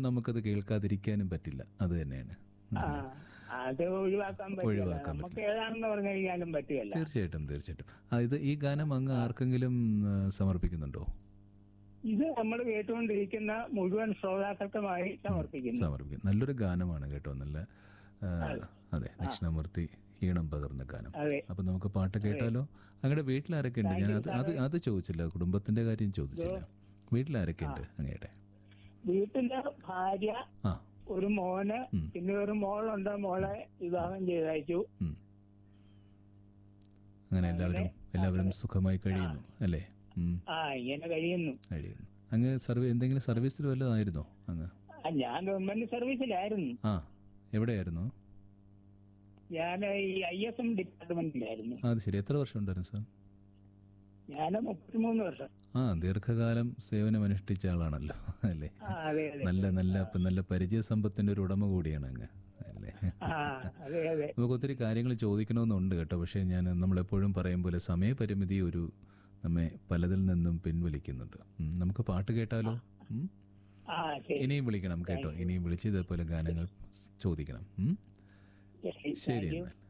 ചിലപ്പോൾ നമുക്കത് കേൾക്കാതിരിക്കാനും പറ്റില്ല അത് തന്നെയാണ് ആ അത് ഒഴിവാക്കാൻ പറ്റില്ല ഒഴിവാക്കാൻ നമുക്ക് ഏതാണെന്ന് പറഞ്ഞു കഴിഞ്ഞാലും പറ്റുകയല്ല തീർച്ചയായിട്ടും തീർച്ചയായിട്ടും ആ, ഇത് ഈ ഗാനം അങ്ങ് ആർക്കെങ്കിലും ആ, സമർപ്പിക്കുന്നുണ്ടോ ഇത് നമ്മൾ കേട്ടുകൊണ്ടിരിക്കുന്ന മുഴുവൻ ശ്രോതാക്കൾക്കുമായി സമർപ്പിക്കുന്നു സമർപ്പിക്കും നല്ലൊരു ഗാനമാണ് കേട്ടോ നല്ല ആ, അതെ ദക്ഷിണാമൂർത്തി ഈണം പകർന്ന ഗാനം അതെ അപ്പൊ നമുക്ക് പാട്ട് കേട്ടാലോ അങ്ങയുടെ വീട്ടിലാരൊക്കെ ഉണ്ട് ഞാൻ അത് അത് അത് ചോദിച്ചില്ല കുടുംബത്തിന്റെ കാര്യം ചോദിച്ചില്ല വീട്ടിലാരൊക്കെ ഉണ്ട് അങ്ങയുടെ വീട്ടിലെ ഭാര്യ ആ ഒരു മോന് ഉം. പിന്നെ ഒരു മോളുണ്ട് മോളെ വിവാഹം ചെയ്തയച്ചു ഉം. അങ്ങനെ എല്ലാവരും എല്ലാവരും സുഖമായി കഴിയുന്നു അല്ലേ ഉം, ആ ഇങ്ങനെ കഴിയുന്നു കഴിയുന്നു അങ്ങ് സർവീ എന്തെങ്കിലും സർവീസിൽ വല്ലതായിരുന്നോ അങ്ങ് ആ, ഞാൻ ഗവൺമെന്റ് സർവീസിലായിരുന്നു ആ എവിടെയായിരുന്നു ഞാൻ ഈ ഐ എസ് എം ഡിപ്പാർട്ട്മെന്റിലായിരുന്നു ആ, അത് ശരി എത്ര വർഷം ഉണ്ടായിരുന്നു സാർ ഞാൻ മുപ്പത്തിമൂന്ന് വർഷം ആ ദീർഘകാലം സേവനം അനുഷ്ഠിച്ച ആളാണല്ലോ അല്ലേ ആ അതെ അതെ നല്ല നല്ല ഇപ്പം നല്ല പരിചയ സമ്പത്തിന്റെ ഒരു ഉടമ കൂടിയാണ് അങ്ങ് അല്ലേ ആ അതെ അതെ നമുക്ക് ഒത്തിരി കാര്യങ്ങൾ ചോദിക്കണമെന്നുണ്ട് കേട്ടോ പക്ഷേ ഞാൻ നമ്മളെപ്പോഴും പറയും പോലെ സമയപരിമിതി ഒരു നമ്മെ പലതിൽ നിന്നും പിൻവലിക്കുന്നുണ്ട് ഉം, നമുക്ക് പാട്ട് കേട്ടാലോ ഉം? ആ ശരി ഇനിയും വിളിക്കണം കേട്ടോ ഇനിയും വിളിച്ച് ഇതേപോലെ ഗാനങ്ങൾ ചോദിക്കണം ഉം? ശരി ശരി താങ്ക് യു എന്നാൽ